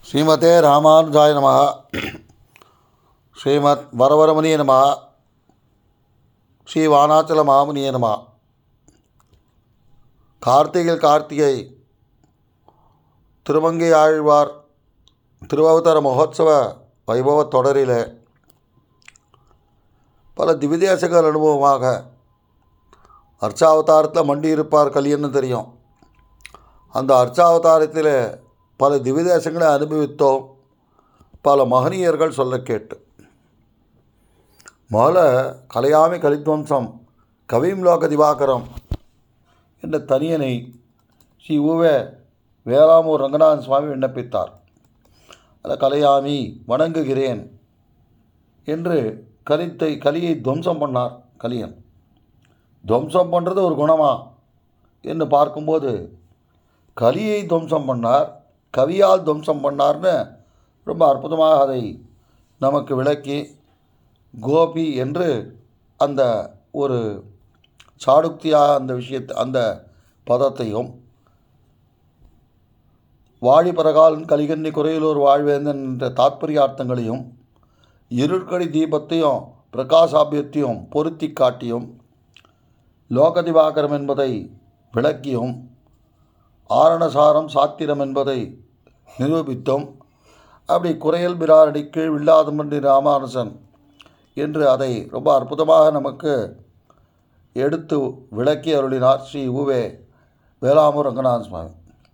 ஸ்ரீமதே ராமானுஜாய நம ஸ்ரீமத் வரவரமுனிய நம ஸ்ரீ வானாச்சல மாமுனிய நம கார்த்திகையில் கார்த்திகை திருமங்கை ஆழ்வார் திருவவதார மகோத்சவ வைபவ தொடரில் பல திவிதேசங்கள் அனுபவமாக அர்ச்சாவதாரத்தில் மண்டி இருப்பார் கலியன்னு தெரியும் அந்த அர்ச்சாவதாரத்தில் பல திவிதேசங்களை அனுபவித்தோம் பல மகனீயர்கள் சொல்ல கேட்டு முதல்ல கலையாமி கலித்வம்சம் கவிம் லோக திவாகரம் என்ற தனியனை ஸ்ரீ ஊவே வேளாமூர் ரங்கநாதன் சுவாமி விண்ணப்பித்தார் அதை கலையாமி வணங்குகிறேன் என்று கலித்தை கலியை துவம்சம் பண்ணார் கலியன் துவம்சம் பண்ணுறது ஒரு குணமா என்று பார்க்கும்போது கலியை துவம்சம் பண்ணார் கவியால் துவம்சம் பண்ணார்னு ரொம்ப அற்புதமாக அதை நமக்கு விளக்கி கோபி என்று அந்த ஒரு சாடுக்தியாக அந்த விஷயத்தை அந்த பதத்தையும் வாழி பரகாலன் கலிகன்னி குறையிலூர் வாழ்வேந்தன் என்ற தாத்பரியார்த்தங்களையும் இருட்கடி தீபத்தையும் பிரகாசாபியத்தையும் பொருத்தி காட்டியும் லோகதிவாகரம் என்பதை விளக்கியும் ஆரணசாரம் சாத்திரம் என்பதை நிரூபித்தும் அப்படி குறையல் பிராரடி கீழ் வில்லாதமன்றி ராமானுசன் என்று அதை ரொம்ப அற்புதமாக நமக்கு எடுத்து விளக்கி அருளினார் ஸ்ரீ உவே வேளாமூர் ரங்கநாதன் சுவாமி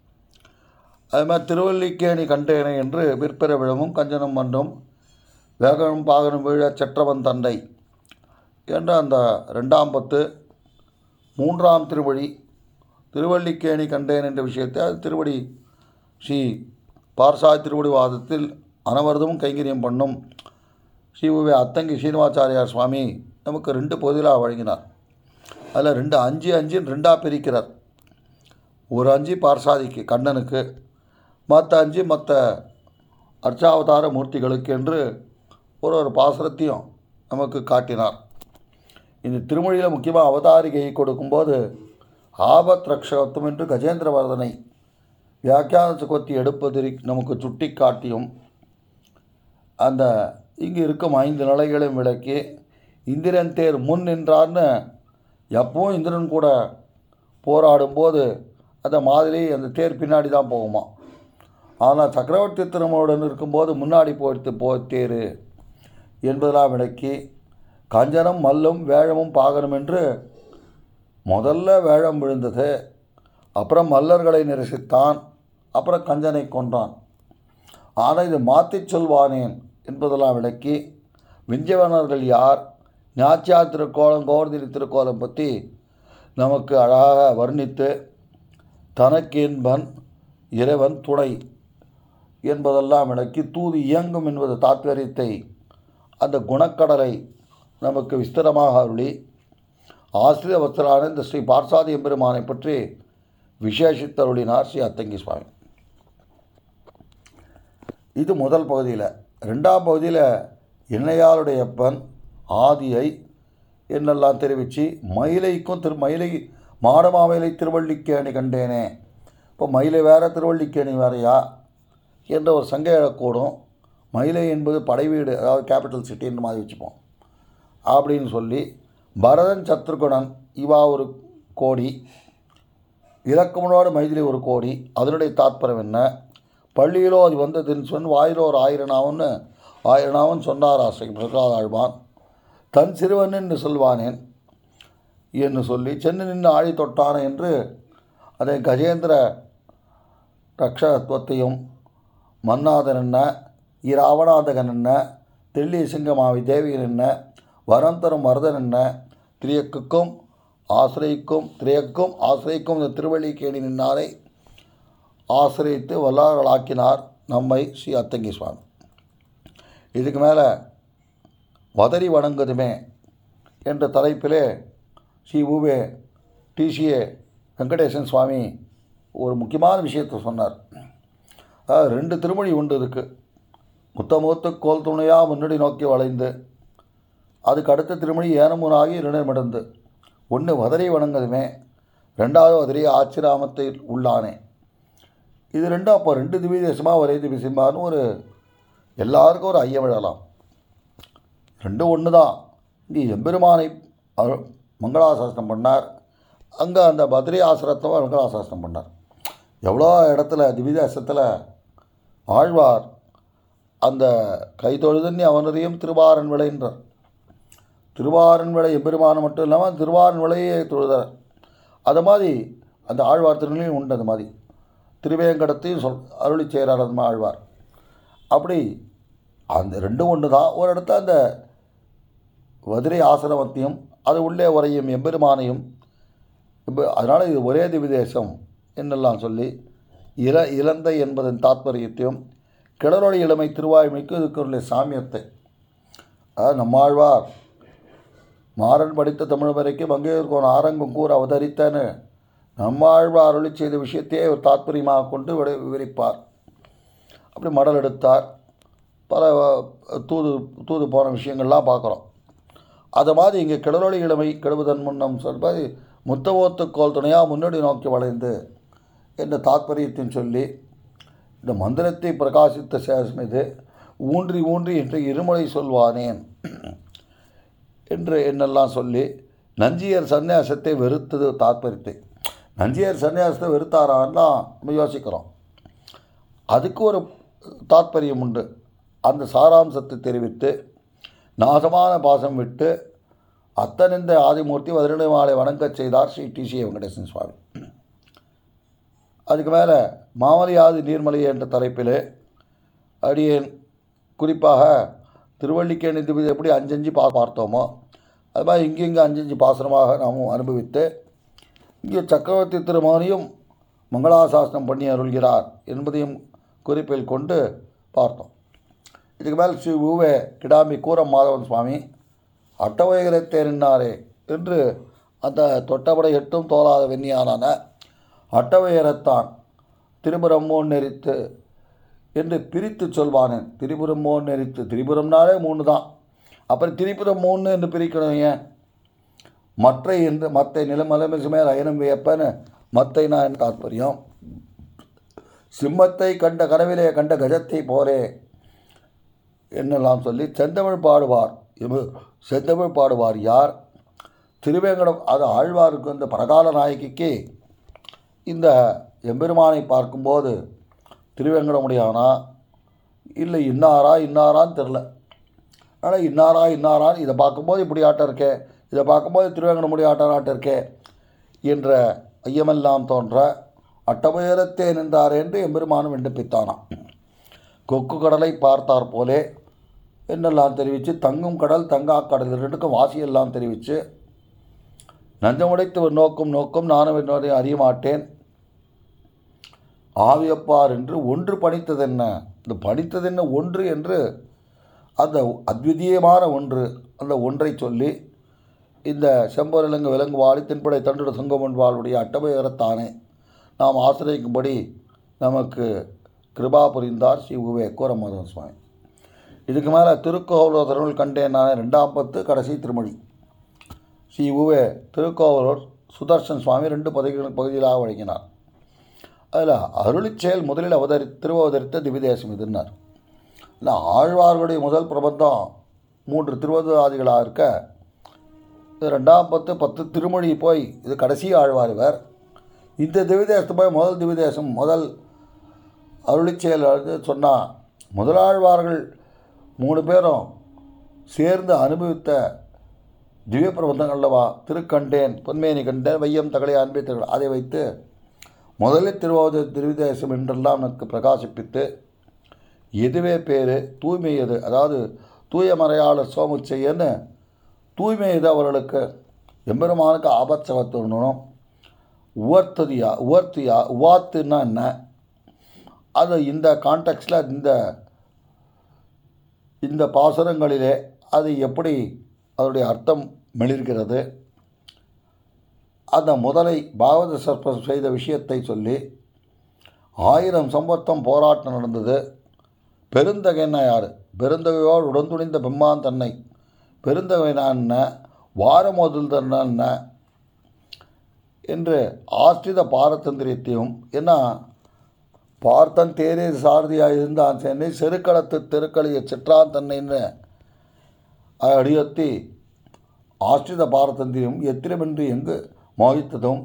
அது மாதிரி திருவல்லிக்கேணி கண்டேனே என்று விற்பெற விழமும் கஞ்சனம் மன்றும் வேகனும் பாகனும் வீழ செற்றவன் தண்டை என்ற அந்த ரெண்டாம் பத்து மூன்றாம் திருவழி திருவல்லிக்கேணி கண்டேன் என்ற விஷயத்தை அது திருவடி ஸ்ரீ பார்சாய் திருவடி வாதத்தில் அனவரதமும் கைங்கரியம் பண்ணும் ஸ்ரீ உவே அத்தங்கி ஸ்ரீனிவாச்சாரியார் சுவாமி நமக்கு ரெண்டு பகுதிகளாக வழங்கினார் அதில் ரெண்டு அஞ்சு அஞ்சுன்னு ரெண்டாக பிரிக்கிறார் ஒரு அஞ்சு பார்சாதிக்கு கண்ணனுக்கு மற்ற அஞ்சு மற்ற அர்ச்சாவதார மூர்த்திகளுக்கு என்று ஒரு ஒரு பாசுரத்தையும் நமக்கு காட்டினார் இந்த திருமொழியில் முக்கியமாக அவதாரிகையை கொடுக்கும்போது ஆபத் ரக்ஷகத்துவம் என்று கஜேந்திரவர்தனை வியாக்கியான சுகத்தி எடுப்பதில் நமக்கு சுட்டி காட்டியும் அந்த இங்கு இருக்கும் ஐந்து நிலைகளையும் விளக்கி இந்திரன் தேர் முன் நின்றார்னு எப்பவும் இந்திரன் கூட போராடும்போது அந்த மாதிரி அந்த தேர் பின்னாடி தான் போகுமா ஆனால் சக்கரவர்த்தி திருமணுடன் இருக்கும்போது முன்னாடி போயிடுத்து போ தேர் என்பதெல்லாம் விளக்கி கஞ்சனம் மல்லும் வேழமும் பாகனும் என்று முதல்ல வேழம் விழுந்தது அப்புறம் மல்லர்களை நிரசித்தான் அப்புறம் கஞ்சனை கொன்றான் ஆனால் இது மாற்றிச் சொல்வானேன் என்பதெல்லாம் விளக்கி விஞ்சவனர்கள் யார் ஞாச்சியா திருக்கோலம் கோவர்திரி திருக்கோலம் பற்றி நமக்கு அழகாக வர்ணித்து தனக்கேன்பன் இறைவன் துணை என்பதெல்லாம் விளக்கி தூது இயங்கும் என்பது தாத்பரியத்தை அந்த குணக்கடலை நமக்கு விஸ்தரமாக அருளி ஆசிரிய வஸ்திரான இந்த ஸ்ரீ பார்சாதி எம்பெருமானை பற்றி விசேஷித்தருளினார் ஸ்ரீ அத்தங்கி சுவாமி இது முதல் பகுதியில் ரெண்டாம் பகுதியில் என்னையாளுடையப்பன் ஆதியை என்னெல்லாம் தெரிவித்து மயிலைக்கும் திரு மயிலை மாடமாமயிலை திருவள்ளிக்கேணி கண்டேனே இப்போ மயிலை வேறு திருவள்ளிக்கேணி வேறையா என்ற ஒரு சங்க எழக்கூடும் மயிலை என்பது படைவீடு அதாவது கேபிட்டல் சிட்டின்ற மாதிரி வச்சுப்போம் அப்படின்னு சொல்லி பரதன் சத்ருகுணன் இவா ஒரு கோடி இலக்கமனோடு மைதிலி ஒரு கோடி அதனுடைய தாத்பரம் என்ன பள்ளியிலோ அது வந்ததுன்னு சொன்ன வாயிலோ ஒரு ஆயிரனாவன்னு ஆயிரனாவன் சொன்னார் ஆசை பிரகலாத ஆழ்வான் தன் சிறுவன் என்று சொல்வானேன் என்று சொல்லி சென்று நின்று ஆழி தொட்டான என்று அதை கஜேந்திர ரக்ஷகத்துவத்தையும் மன்னாதன் என்ன இராவணாதகன் என்ன தெள்ளி சிங்கமாவி தேவியன் என்ன வரம் தரும் வரதன் என்ன திரியக்குக்கும் ஆசிரியக்கும் திரையக்கும் ஆசிரியக்கும் இந்த திருவள்ளிக்கேணி நின்னாரை ஆசிரியத்து வல்லார்களாக்கினார் நம்மை ஸ்ரீ அத்தங்கி சுவாமி இதுக்கு மேலே வதறி வணங்குதுமே என்ற தலைப்பிலே ஸ்ரீ ஊவே டிசிஏ வெங்கடேசன் சுவாமி ஒரு முக்கியமான விஷயத்தை சொன்னார் அதாவது ரெண்டு திருமொழி உண்டு இதுக்கு முத்தமுத்து கோல் துணையாக முன்னாடி நோக்கி வளைந்து அதுக்கு அடுத்த திருமொழி ஏனமுனாகி இரண்டமிடந்து ஒன்று வதறி வணங்குதுமே ரெண்டாவது வதறி ஆச்சிராமத்தில் உள்ளானே இது ரெண்டும் அப்போ ரெண்டு திவ்ய தேசமாக ஒரே திவ்ய தேசமானு ஒரு எல்லாருக்கும் ஒரு ஐயம் விழலாம் ரெண்டும் ஒன்று தான் இங்கே எம்பெருமானை அரு- மங்களாசாசனம் பண்ணார் அங்கே அந்த பத்ரி ஆசிரத்தை மங்களாசாசனம் பண்ணார் எவ்வளோ இடத்துல திவ்யதேசத்தில் ஆழ்வார் அந்த கைதொழுதன்னி அவனரையும் திருவாரன் விளைன்றார் திருவாரன் விளை எம்பெருமானை மட்டும் இல்லாமல் திருவாரன் விளையே தொழுதார் அது மாதிரி அந்த ஆழ்வார் திருநிலையும் உண்டு அது மாதிரி திருவேங்கடத்தையும் சொல் அருளி செய்கிறார் அது மாதிரி ஆழ்வார் அப்படி அந்த ரெண்டும் ஒன்று தான் ஒரு இடத்துல அந்த வதிரை ஆசிரமத்தையும் அது உள்ளே உரையும் எம்பெருமானையும் இப்போ அதனால் இது ஒரே திவிதேசம் என்னெல்லாம் சொல்லி இல இலந்தை என்பதன் தாத்பரியத்தையும் கிளறொழி இளமை திருவாய்மைக்கு இதுக்குள்ள சாமியத்தை அதாவது நம்மாழ்வார் மாறன் படித்த தமிழ் வரைக்கும் மங்கையூர்கோன் ஆரங்கம் கூற அவதரித்தன்னு நம்மாழ்வார் அருளி செய்த விஷயத்தையே ஒரு தாத்பரியமாக கொண்டு விட விவரிப்பார் அப்படி மடல் எடுத்தார் பல அஹ், தூது தூது போன விஷயங்கள்லாம் பார்க்குறோம் அது மாதிரி இங்கே கிடலொளி இளமை கெடுவதன் முன்னம் சொல்வது முத்தவோத்துக்கோள் துணையாக முன்னாடி நோக்கி வளைந்து என்ற தாத்பரியத்தையும் சொல்லி இந்த மந்திரத்தை பிரகாசித்த சேஷம் இது ஊன்றி ஊன்றி என்று இருமுறை சொல்வானேன் என்று என்னெல்லாம் சொல்லி நஞ்சியர் சந்நியாசத்தை வெறுத்தது தாத்பரியத்தை நஞ்சியர் சந்நியாசத்தை வெறுத்தாரான்னா நம்ம யோசிக்கிறோம் அதுக்கு ஒரு தாத்பரியம் உண்டு அந்த சாராம்சத்தை தெரிவித்து நாசமான பாசம் விட்டு அத்தனிந்த ஆதிமூர்த்தி பதினெண்டு மாலை வணங்கச் செய்தார் ஸ்ரீ டி சி வெங்கடேசன் சுவாமி அதுக்கு மேலே மாமலையாதி நீர்மலை என்ற தலைப்பில் அடியேன் குறிப்பாக திருவள்ளிக்கேணி திபதி எப்படி அஞ்சஞ்சு பா பார்த்தோமோ அது மாதிரி இங்கெங்கே அஞ்சஞ்சு பாசனமாக நாமும் அனுபவித்து இங்கே சக்கரவர்த்தி திருமகனையும் மங்களாசாசனம் பண்ணி அருள்கிறார் என்பதையும் குறிப்பில் கொண்டு பார்த்தோம் இதுக்கு மேல் ஸ்ரீ ஊவே கிடாம்பி கூரம் மாதவன் சுவாமி அட்டவயகரத்தே நின்னாரே என்று அந்த தொட்டபடை எட்டும் தோலாத வெண்ணியானான அட்டவயரத்தான் திரிபுரம்மோன் நெறித்து என்று பிரித்து சொல்வானேன் திரிபுரம்மோன் நெறித்து திரிபுரம்னாலே மூணு தான் அப்புறம் திரிபுரம் மூணு என்று பிரிக்கணும் ஏன் மற்ற என்று மற்ற நிலமலமை சுமேல் அயனம் வியப்பன்னு மத்தை நான் தாற்பயம் சிம்மத்தை கண்ட கனவிலே கண்ட கஜத்தை போரே என்னெல்லாம் சொல்லி செந்தமிழ் பாடுவார் இவ செந்தமிழ் பாடுவார் யார் திருவேங்கடம் அது ஆழ்வாருக்கு இந்த பரகால நாயகிக்கு இந்த எம்பெருமானை பார்க்கும்போது திருவேங்கடமுடியானா இல்லை இன்னாரா இன்னாரான்னு தெரில ஆனால் இன்னாரா இன்னாரான்னு இதை பார்க்கும்போது இப்படி ஆட்டம் இருக்கே இதை பார்க்கும்போது திருவேங்கடமுடி ஆட்டம் ஆட்டம் இருக்கே என்ற ஐயமெல்லாம் தோன்ற அட்டபுயரத்தே நின்றார் என்று எம்பெருமானும் விண்ணப்பித்தானாம் கொக்கு கடலை பார்த்தார் போலே என்னெல்லாம் தெரிவித்து தங்கும் கடல் தங்கா கடல் ரெண்டுக்கும் வாசியெல்லாம் தெரிவித்து நஞ்சமுடைத்து நோக்கும் நோக்கும் நானும் என்னோட அறிய மாட்டேன் ஆவியப்பார் என்று ஒன்று பணித்ததென்ன இந்த பணித்ததென்ன ஒன்று என்று அந்த அத்விதீயமான ஒன்று அந்த ஒன்றை சொல்லி இந்த செம்பொருளங்கு விலங்கு வாழி தென்படை தண்டுட சுங்கமன் வாழ்வுடைய அட்டபயரத்தானே நாம் ஆசிரியக்கும்படி நமக்கு கிருபா புரிந்தார் ஸ்ரீ உவே கோரமாதவன் சுவாமி இதுக்கு மேலே திருக்கோவலூர் கண்டேன் நான் ரெண்டாம் பத்து கடைசி திருமொழி ஸ்ரீ உவே திருக்கோவலூர் சுதர்சன் சுவாமி ரெண்டு பகுதிகள் பகுதிகளாக வழங்கினார் அதில் அருளிச்செயல் முதலில் அவதரி திருவவதரித்த திவிதேசம் இதுன்னார் இல்லை ஆழ்வார்களுடைய முதல் பிரபந்தம் மூன்று திருவதாதிகளாக இருக்க இது ரெண்டாம் பத்து பத்து திருமொழி போய் இது கடைசி ஆழ்வார் இவர் இந்த திவிதேசத்தை போய் முதல் திவிதேசம் முதல் அருளிச்செயல் வந்து சொன்னால் முதலாழ்வார்கள் மூணு பேரும் சேர்ந்து அனுபவித்த திவ்ய பிரபந்தங்கள்லவா திருக்கண்டேன் பொன்மேனி கண்டேன் வையம் தகலை அன்பை திகழ் அதை வைத்து முதலில் திருவாவது திருவிதேசம் என்றெல்லாம் எனக்கு பிரகாசிப்பித்து எதுவே பேர் தூய்மை எது அதாவது தூய மறையாளர் சோமுச்செய்யன்னு தூய்மை எது அவர்களுக்கு எம்பெருமானுக்கு ஆபத்சவத்துணும் உவர்த்ததியா உவர்த்தியா உவாத்துன்னா என்ன அது இந்த கான்டெக்ஸ்டில் இந்த இந்த பாசுரங்களிலே அது எப்படி அதனுடைய அர்த்தம் மெளிர்கிறது அந்த முதலை பாகவத சர்ப்பம் செய்த விஷயத்தை சொல்லி ஆயிரம் சம்பத்தம் போராட்டம் நடந்தது பெருந்தகைன்னா யார் பெருந்தகையோடு உடந்துணிந்த பெம்மான் தன்னை பெருந்தகைனா என்ன வாரமோதல் தன்னா என்ன என்று ஆஸ்திரித பாரதந்திரியத்தையும் ஏன்னா பார்த்தன் தேரே சாரதியாக இருந்தான் சென்னை செருக்களத்து தெருக்களிய சிற்றான் தன்னைன்னு அடியொத்தி ஆஸ்ரித பாரதந்தியும் எத்திரமின்றி எங்கு மோகித்ததும்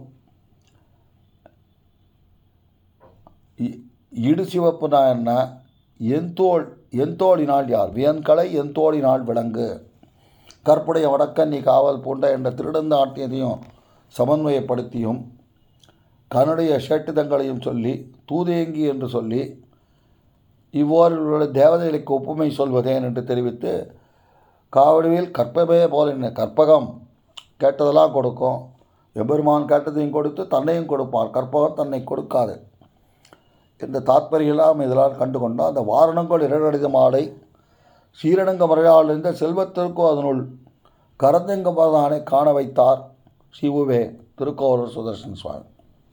இ- இடு சிவப்பு என்ன எந்தோள் எந்தோடினால் யார் வியன்கலை எந்தோடினால் விலங்கு கற்புடைய வடக்கன் நீ காவல் பூண்ட என்ற திருடந்தாட்டியதையும் சமன்வயப்படுத்தியும் கனுடைய ஷேட்டுதங்களையும் சொல்லி தூதேங்கி என்று சொல்லி இவ்வாறு தேவதைகளுக்கு ஒப்புமை சொல்வதேன் என்று தெரிவித்து காவடிவில் கற்பமே போல என்ன கற்பகம் கேட்டதெல்லாம் கொடுக்கும் எபெருமான் கேட்டதையும் கொடுத்து தன்னையும் கொடுப்பார் கற்பகம் தன்னை கொடுக்காது இந்த தாத்பரியெல்லாம் இதெல்லாம் கண்டு கொண்டோம் அந்த வாரணங்கள் இரண்டடித மாலை ஸ்ரீரங்க முறையாளிருந்த செல்வத்திற்கோ அதனுள் கரந்தெங்க பரதானை காண வைத்தார் சிவுவே திருக்கோவலூர் சுதர்சன் சுவாமி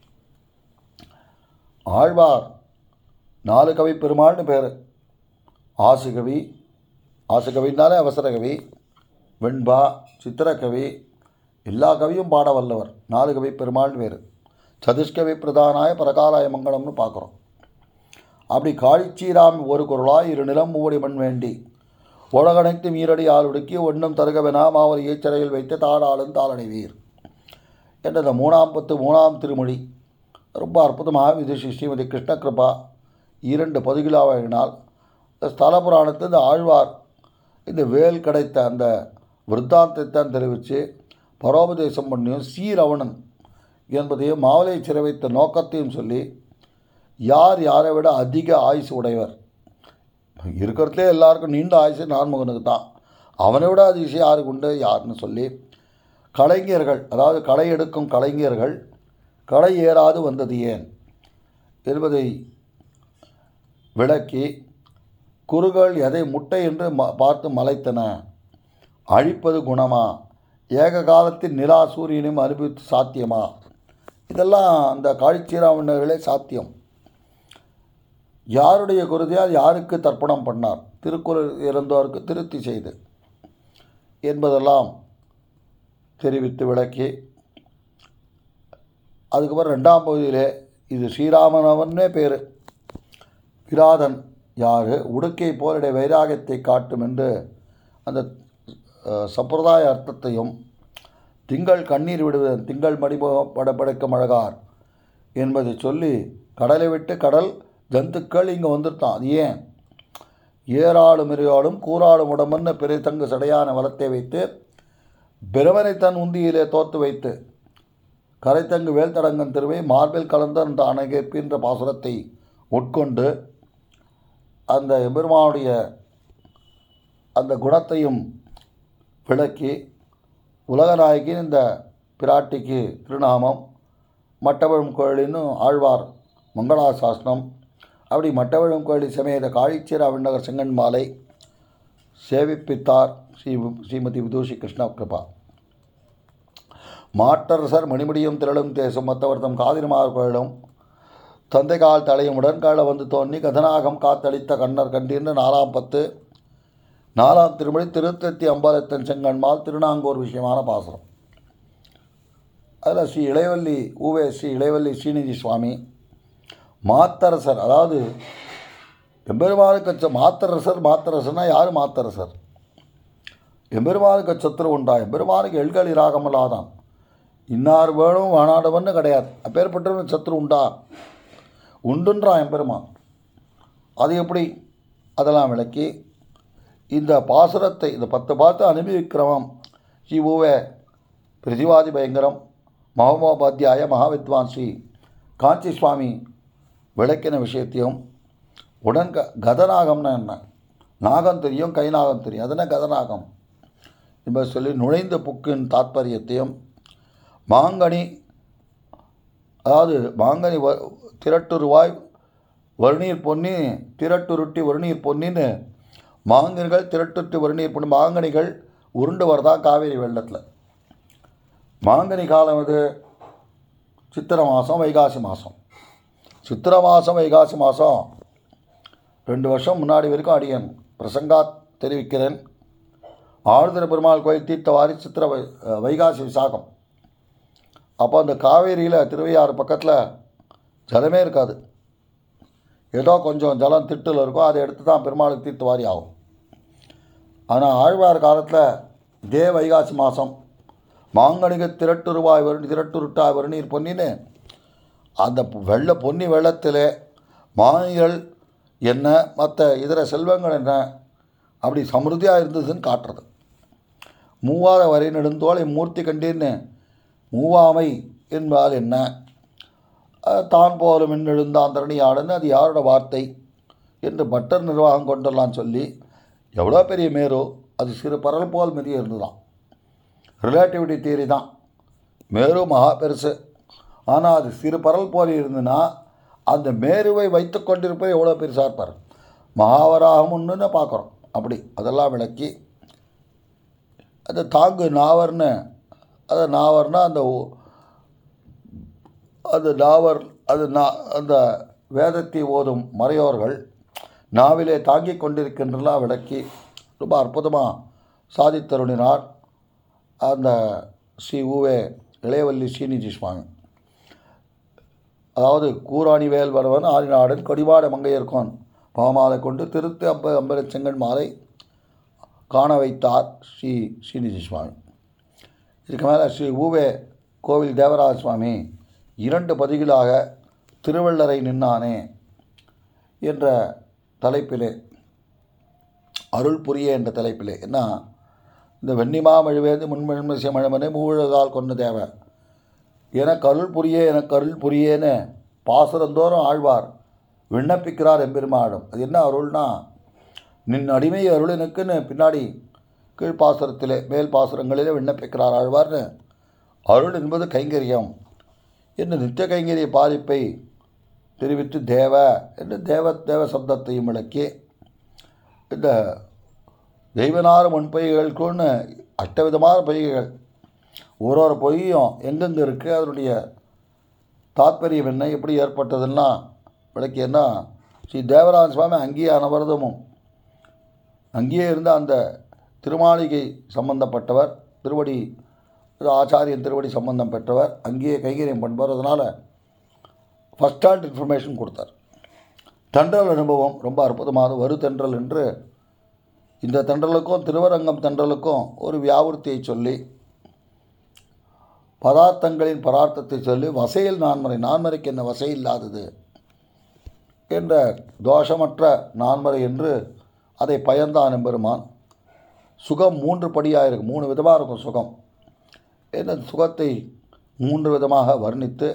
ஆழ்வார் நாலு கவி பெருமாள்னு பேர் ஆசுகவி ஆசுகவினாலே அவசரகவி வெண்பா சித்திரக்கவி எல்லா கவியும் பாட வல்லவர் நாலு கவி பெருமாள்னு பேர் சதுஷ்கவி பிரதானாய பரகாலாய மங்களம்னு பார்க்குறோம் அப்படி காழிச்சீராம் ஒரு குரலாய் இரு நிலம் மூவடி மண் வேண்டி உலகனைத்து மீறடி ஆளுடுக்கி ஒன்றும் தருகவெனா மாவரி சிறையில் வைத்து தாடாளும் தாளடைவீர் என்ற இந்த மூணாம் பத்து மூணாம் திருமொழி ரொம்ப அற்புதமாக விதுஷி ஸ்ரீமதி கிருஷ்ணகிருபா இரண்டு பதுகிலாவினால் இந்த ஸ்தல புராணத்தை இந்த ஆழ்வார் இந்த வேல் கிடைத்த அந்த விருத்தாந்தத்தைத்தான் தெரிவித்து பரோபதேசம் பண்ணியும் சீரவணன் என்பதையும் மாவலை சிறை வைத்த நோக்கத்தையும் சொல்லி யார் யாரை விட அதிக ஆயுசு உடையவர் இருக்கிறதுலே எல்லாருக்கும் நீண்ட ஆயுசு நான்முகனுக்கு தான் அவனை விட அதிசயம் யாருக்கு உண்டு யாருன்னு சொல்லி கலைஞர்கள் அதாவது களை எடுக்கும் கலைஞர்கள் களை ஏறாது வந்தது ஏன் என்பதை விளக்கி குறுகள் எதை முட்டை என்று ம- பார்த்து மலைத்தன அழிப்பது குணமா ஏக காலத்தில் நிலா சூரியனையும் அனுபவித்து சாத்தியமா இதெல்லாம் அந்த காழிச்சீராமன்னர்களே சாத்தியம் யாருடைய குருதியால் யாருக்கு தர்ப்பணம் பண்ணார் திருக்குறள் இறந்தோருக்கு திருத்தி செய்து என்பதெல்லாம் தெரிவித்து விளக்கி அதுக்கப்புறம் ரெண்டாம் பகுதியிலே இது ஸ்ரீராமனவன்னே பேர் விராதன் யார் உடுக்கை போரிட வைராகத்தை காட்டும் என்று அந்த அஹ், சம்பிரதாய அர்த்தத்தையும் திங்கள் கண்ணீர் விடுவதன் திங்கள் மடிமுகம் படப்படைக்கும் அழகார் என்பதை சொல்லி கடலை விட்டு கடல் ஜந்துக்கள் இங்கே வந்துருத்தான் அது ஏன் ஏறாடும் இறையாடும் கூறாடும் உடம்புன்னு பிறை தங்கு சடையான வளத்தை வைத்து பிரமனை தன் உந்தியிலே தோத்து வைத்து கரைத்தங்கு வேல்தடங்கன் திருவை மார்பில் கலந்த அந்த அணைகேற்கின்ற பாசுரத்தை உட்கொண்டு அந்த எம்பெருமானுடைய அந்த குணத்தையும் விளக்கி உலகநாயகி இந்த பிராட்டிக்கு திருநாமம் மட்டவிழும் கோயிலின்னு ஆழ்வார் மங்களாசாசனம் அப்படி மட்டவிழும் கோயிலை சமேத காழிச்சீரா விண்ணகர் செங்கன் மாலை சேவிப்பித்தார் ஸ்ரீ ஸ்ரீமதி விதூஷி கிருஷ்ண கிருபா மாட்டரசர் மணிமுடியும் திரளும் தேசம் மத்தவர்த்தம் காதிருமார் கோயிலும் தந்தைகால் தலையும் உடன்கால வந்து தோன்றி கதனாகம் காத்தளித்த கண்ணர் கண்டீர்னு நாலாம் பத்து நாலாம் திருமொழி திருத்தத்தி அம்பலத்தன் செங்கன்மால் திருநாங்கூர் விஷயமான பாசுரம் அதில் ஸ்ரீ இளைவல்லி ஊவே ஸ்ரீ இளைவல்லி ஸ்ரீநிதி சுவாமி மாத்தரசர் அதாவது எம்பெருமானுக்கு ச- மாத்தரசர் மாத்தரசர்னா யார் மாத்தரசர் எம்பெருமானுக்கு சத்துரு உண்டா எம்பெருமானுக்கு எள்கள் இராகமல்லாதான் இன்னார் வேணும் வானாடவன்னு கிடையாது அப்பேற்பட்டவன் சத்துரு உண்டா உண்டுன்றான் எம்பெருமான் அது எப்படி அதெல்லாம் விளக்கி இந்த பாசுரத்தை இந்த பத்து பார்த்து அனுபவிக்கிறவன் ஸ்ரீ ஊவே பிரதிவாதி பயங்கரம் மகமோபாத்தியாய மகாவித்வான் ஸ்ரீ காஞ்சி சுவாமி விளக்கின விஷயத்தையும் உடன் க கதநாகம்னா என்ன நாகம் தெரியும் கை நாகம் தெரியும் அது என்ன கதநாகம் என்பதை சொல்லி நுழைந்த புக்கின் தாத்பரியத்தையும் மாங்கனி அதாவது மாங்கனி வ திரட்டுருவாய் வருநீர் பொன்னி திரட்டுருட்டி வருநீர் பொன்னின்னு மாங்கனிகள் திரட்டுட்டு வருநீர் பொன்னி மாங்கனிகள் உருண்டு வரதா காவேரி வெள்ளத்தில் மாங்கனி காலம் இது சித்திரை மாதம் வைகாசி மாதம் சித்திரை மாதம் வைகாசி மாதம் ரெண்டு வருஷம் முன்னாடி வரைக்கும் அடியேன் பிரசங்கா தெரிவிக்கிறேன் ஆழ்துறை பெருமாள் கோயில் தீர்த்தவாரி சித்திர வை வைகாசி விசாகம் அப்போ அந்த காவேரியில் திருவையாறு பக்கத்தில் ஜலமே இருக்காது ஏதோ கொஞ்சம் ஜலம் திட்டில் இருக்கும் அதை எடுத்து தான் பெருமாளுக்கு தீர்த்து வாரி ஆகும் ஆனால் ஆழ்வார் காலத்தில் இதே வைகாசி மாதம் மாங்கனிக திரட்டுருவாய் வருணி திரட்டுருட்டாய் வருநீர் பொன்னின்னு அந்த வெள்ள பொன்னி வெள்ளத்தில் மானிகள் என்ன மற்ற இதர செல்வங்கள் என்ன அப்படி சமிருத்தியாக இருந்ததுன்னு காட்டுறது மூவாத வரை நெடுந்தோலை மூர்த்தி கண்டீர்னு மூவாமை என்பால் என்ன அஹ், தான் போலும் மின்னெழுந்தான் தரணியாடுன்னு அது யாரோட வார்த்தை என்று பட்டர் நிர்வாகம் கொண்டெல்லாம் சொல்லி எவ்வளோ பெரிய மேரோ அது சிறு பரல் போல் மெரிய இருந்துதான் ரிலேட்டிவிட்டி தியரி தான் மேரு மகா பெருசு ஆனால் அது சிறு பரல் போல் இருந்துன்னா அந்த மேருவை வைத்து கொண்டிருப்பது எவ்வளோ பெருசாக இருப்பார் மகாவராகம் ஒன்றுன்னு பார்க்குறோம் அப்படி அதெல்லாம் விளக்கி அது தாங்கு நாவர்னு அது நாவர்னா அந்த ஓ- அது நாவர் அது நா அந்த வேதத்தை ஓதும் மறையோர்கள் நாவிலே தாங்கிக் கொண்டிருக்கின்றலாம் விளக்கி ரொம்ப அற்புதமாக சாதித்தருளினார் அந்த ஸ்ரீ ஊவே இளையவல்லி ஸ்ரீநிதி சுவாமி அதாவது கூராணி வேல் வரவன் ஆறினாடன் கொடிவாட மங்கையர்கோன் பாமாலை கொண்டு திருத்து அம்ப அம்பல செங்கன் மாலை காண வைத்தார் ஸ்ரீ ஸ்ரீநிதி சுவாமி இதுக்கு மேலே ஸ்ரீ ஊவே கோவில் தேவராஜ சுவாமி இரண்டு பதிகளாக திருவள்ளரை நின்னானே என்ற தலைப்பிலே அருள் புரிய என்ற தலைப்பிலே என்ன இந்த வெண்ணிமா மழுவேந்து முன்மென்மை மழமனே மூழகால் கொண்ட தேவை எனக்கு அருள் புரிய எனக்கு அருள் புரியேன்னு பாசுரந்தோறும் ஆழ்வார் விண்ணப்பிக்கிறார் எம்பெருமாடும் அது என்ன அருள்னா நின் அடிமை அருள் எனக்குன்னு பின்னாடி கீழ்ப்பாசுரத்திலே மேல் பாசுரங்களிலே விண்ணப்பிக்கிறார் ஆழ்வார்னு அருள் என்பது கைங்கரியம் என்று நித்திய கைங்கரிய பாதிப்பை தெரிவித்து தேவ என்று தேவ தேவ சப்தத்தையும் விளக்கி இந்த தெய்வனார முன்பொய்களுக்குன்னு அஷ்டவிதமான பொய்கைகள் ஒரு ஒரு பொய்யும் எங்கெங்கே இருக்குது அதனுடைய தாத்பரியம் என்ன எப்படி ஏற்பட்டதுன்னா விளக்கியன்னா ஸ்ரீ தேவராஜ சுவாமி அங்கேயே அனவரதமும் அங்கேயே இருந்த அந்த திருமாளிகை சம்பந்தப்பட்டவர் திருவடி இது ஆச்சாரியன் திருவடி சம்பந்தம் பெற்றவர் அங்கேயே கைகரியம் பண்ணுவார் அதனால் ஃபஸ்ட் ஹேண்ட் இன்ஃபர்மேஷன் கொடுத்தார் தென்றல் அனுபவம் ரொம்ப அற்புதமான வரு தென்றல் என்று இந்த தென்றலுக்கும் திருவரங்கம் தென்றலுக்கும் ஒரு வியாபுர்த்தியை சொல்லி பதார்த்தங்களின் பரார்த்தத்தை சொல்லி வசையில் நான்மறை நான்மறைக்கு என்ன வசை இல்லாதது என்ற தோஷமற்ற நான்மறை என்று அதை பயந்தான் எம்பெருமான் சுகம் மூன்று படியாக இருக்கும் மூணு விதமாக இருக்கும் சுகம் இந்த சுகத்தை மூன்று விதமாக வர்ணித்து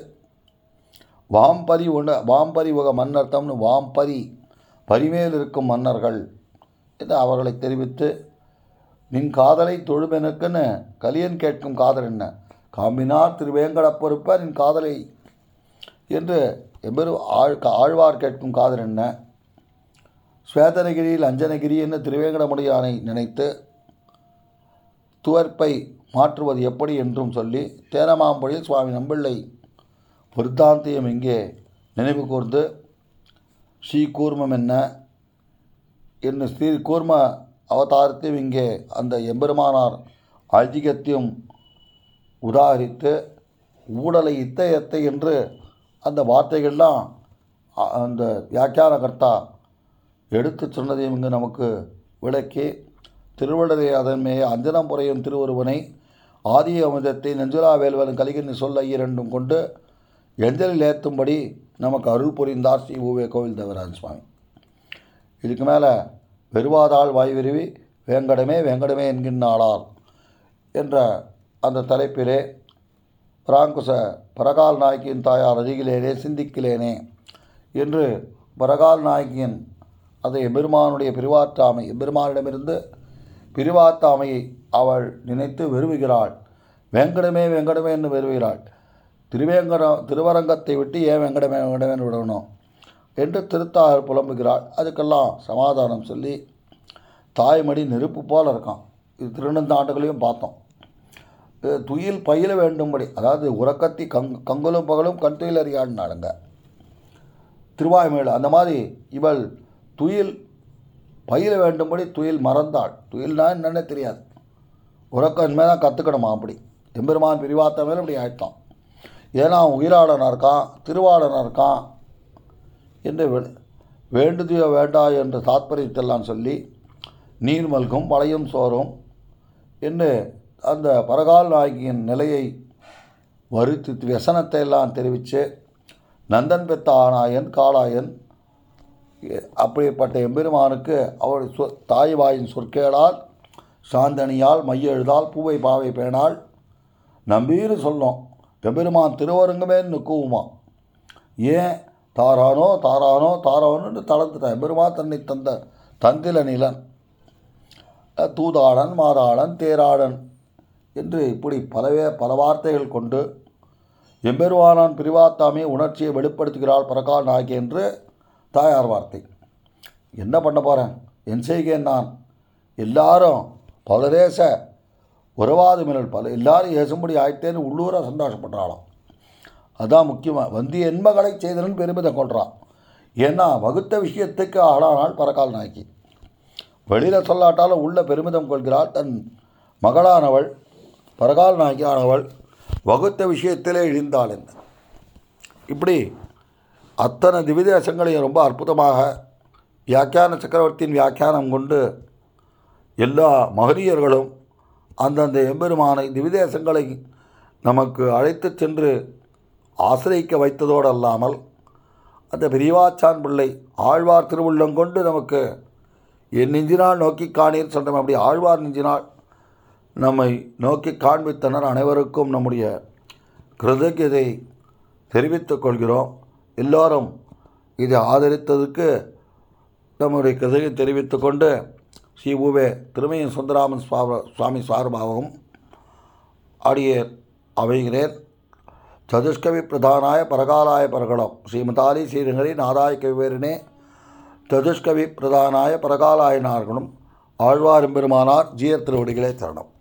வாம்பரி உண வாம்பரி உக மன்னர்த்தம்னு வாம்பரி பரிமேல் இருக்கும் மன்னர்கள் என்று அவர்களை தெரிவித்து நின் காதலை தொழுமெனுக்குன்னு கலியன் கேட்கும் காதல் என்ன காம்பினார் திருவேங்கடப் பொறுப்ப நின் காதலை என்று எவ்வொரு ஆழ் ஆழ்வார் கேட்கும் காதல் என்ன ஸ்வேதனகிரியில் அஞ்சனகிரி என்ன திருவேங்கடமுடியானை நினைத்து துவர்ப்பை மாற்றுவது எப்படி என்றும் சொல்லி தேனமாம்பொழில் சுவாமி நம்பிள்ளை விருத்தாந்தியம் இங்கே நினைவு கூர்ந்து ஸ்ரீ கூர்மம் என்ன என்று ஸ்ரீ கூர்ம அவதாரத்தையும் இங்கே அந்த எம்பெருமானார் ஐதிகத்தையும் உதாகரித்து ஊடலை இத்தயத்தை என்று அந்த வார்த்தைகள்லாம் அ- அந்த வியாக்கியானகர்த்தா எடுத்து சொன்னதையும் இங்கு நமக்கு விளக்கி திருவள்ளரை அதன்மே அஞ்சனம் புரையும் திருவருவனை ஆதி அமிர்தத்தை நெஞ்சுலா வேல்வன் கலிகின் சொல்ல இரண்டும் கொண்டு எஞ்சலில் ஏற்றும்படி நமக்கு அருள் புரிந்தார் ஸ்ரீ ஊவே கோவில் தேவராஜ சுவாமி இதுக்கு மேலே வெறுவாதாள் வாய் விருவி வேங்கடமே வேங்கடமே என்கின்றாளார் என்ற அந்த தலைப்பிலே பராங்குச பரகால் நாயக்கியின் தாயார் அருகிலேனே சிந்திக்கிலேனே என்று பரகால் நாயகியின் அதை எம்பெருமானுடைய பிரிவாற்றாமை எம்பெருமானிடமிருந்து பிரிவாத்தாமையை அவள் நினைத்து வெறுவுகிறாள் வேங்கடமே வேங்கடமே என்று வெறுவுகிறாள் திருவேங்கடம் திருவரங்கத்தை விட்டு ஏன் வெங்கடமே வெங்கடமே விடணும் என்று திருத்தாளர் புலம்புகிறாள் அதுக்கெல்லாம் சமாதானம் சொல்லி தாய்மடி நெருப்பு போல இருக்கான் இது திருநந்தாண்டுகளையும் பார்த்தோம் இது துயில் பயில வேண்டும்படி அதாவது உறக்கத்தி கங் கங்குலும் பகலும் கண் துயில் அறியாடினாளுங்க திருவாய்மேடு அந்த மாதிரி இவள் துயில் பயில வேண்டும்படி துயில் மறந்தாள் துயில்னா என்னன்னே தெரியாது உறக்கம் இனிமேல் தான் கற்றுக்கணுமா அப்படி எம்பெருமான் பிரிவாத்த மேலே இப்படி ஆயிட்டான் ஏன்னா அவன் உயிராளனாக இருக்கான் திருவாளனாக இருக்கான் என்று வெ- வேண்டுதியோ வேண்டா என்ற தாத்பரியத்தெல்லாம் சொல்லி நீர் மல்கும் வளையும் சோறும் என்று அந்த பரகால் நாயகியின் நிலையை வருத்தி व्यசனத்தை எல்லாம் தெரிவித்து நந்தன் பெத்த ஆனாயன் காளாயன் எ- அப்படிப்பட்ட எம்பெருமானுக்கு அவருடைய சொ தாய் வாயின் சொற்கேளால் சாந்தனியால் மையெழுதால் பூவை பாவை பேணாள் நம்பீரு சொல்லணும் எம்பெருமான் திருவரங்கமே நிற்குமா ஏன் தாரானோ தாரானோ தாரானோன்னு தளர்ந்துட்டான் எம்பெருமான் தன்னை தந்த தந்தில நிலன் அஹ் தூதாளன் மாதாளன் தேராளன் என்று இப்படி பலவே பல வார்த்தைகள் கொண்டு எம்பெருமானான் பிரிவாத்தாமே உணர்ச்சியை வெளிப்படுத்துகிறாள் பரகால் நாயகி என்று தாயார் வார்த்தை என்ன பண்ண போகிறேன் என் செய்கேன் நான் எல்லாரும் பல தேச உறவாதுமிழல் பல எல்லாரும் ஏசும்படி ஆயிட்டேன்னு உள்ளூர சந்தோஷப்படுறாளாம் அதான் முக்கியமாக வந்து என்மகளை செய்தனன் பெருமிதம் கொள்கிறான் ஏன்னா வகுத்த விஷயத்துக்கு ஆளானாள் பரகால் நாயகி வெளியில் சொல்லாட்டாலும் உள்ள பெருமிதம் கொள்கிறாள் தன் மகளானவள் பரகால் நாயகியானவள் வகுத்த விஷயத்திலே இழிந்தாள் என்ன இப்படி அத்தனை திவிதேசங்களையும் ரொம்ப அற்புதமாக வியாக்கியான சக்கரவர்த்தியின் வியாக்கியானம் கொண்டு எல்லா மகரியர்களும் அந்தந்த எம்பெருமானை திவிதேசங்களை நமக்கு அழைத்துச் சென்று ஆசிரியிக்க வைத்ததோடு அல்லாமல் அந்த பெரியவாச்சான் பிள்ளை ஆழ்வார் திருவுள்ளம் கொண்டு நமக்கு என் நெஞ்சினால் நோக்கி காணீர் சொல்கிறோம் அப்படி ஆழ்வார் நெஞ்சினால் நம்மை நோக்கி காண்பித்தனர் அனைவருக்கும் நம்முடைய கிருதஜதை தெரிவித்துக் கொள்கிறோம் எல்லோரும் இதை ஆதரித்ததுக்கு நம்முடைய கிருதகை தெரிவித்துக் கொண்டு ஸ்ரீ ஊவே திருமையின் சுந்தராமன் சுவா சுவாமி சார்பாகவும் ஆடிய அமைகிறேன் சதுஷ்கவி பிரதானாய பரகாலாய பரகலம் ஸ்ரீமதாலி ஸ்ரீரங்கரி நாராய கவிவேரினே சதுஷ்கவி பிரதானாய பரகாலாய நார்களும் ஆழ்வாரும் பெருமானார் ஜீயர் திருவடிகளே தரணம்